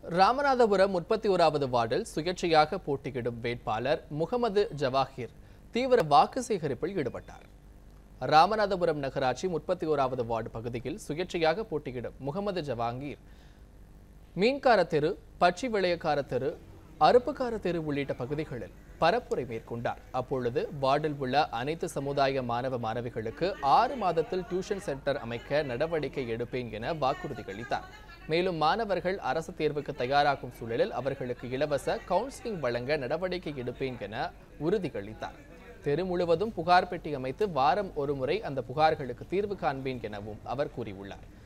ராமநாதபுரம் முப்பத்தி ஓராவது வார்டில் சுயேட்சையாக போட்டியிடும் வேட்பாளர் முகமது ஜவாஹிர் தீவிர வாக்கு சேகரிப்பில் ஈடுபட்டார் ராமநாதபுரம் நகராட்சி முப்பத்தி ஓராவது வார்டு பகுதியில் சுயேட்சையாக போட்டியிடும் முகமது ஜவாங்கீர் மீன்கார தெரு பச்சி விளையக்கார தெரு அருப்புக்கார தெரு உள்ளிட்ட பகுதிகளில் பரப்புரை மேற்கொண்டார் அப்பொழுது வார்டில் உள்ள அனைத்து சமுதாய மாணவ மாணவிகளுக்கு ஆறு மாதத்தில் டியூஷன் சென்டர் அமைக்க நடவடிக்கை எடுப்பேன் என வாக்குறுதி அளித்தார் மேலும் மாணவர்கள் அரசு தேர்வுக்கு தயாராகும் சூழலில் அவர்களுக்கு இலவச கவுன்சிலிங் வழங்க நடவடிக்கை எடுப்பேன் என உறுதியளித்தார் தெரு முழுவதும் புகார் பெட்டி அமைத்து வாரம் ஒருமுறை அந்த புகார்களுக்கு தீர்வு காண்பேன் எனவும் அவர் கூறியுள்ளார்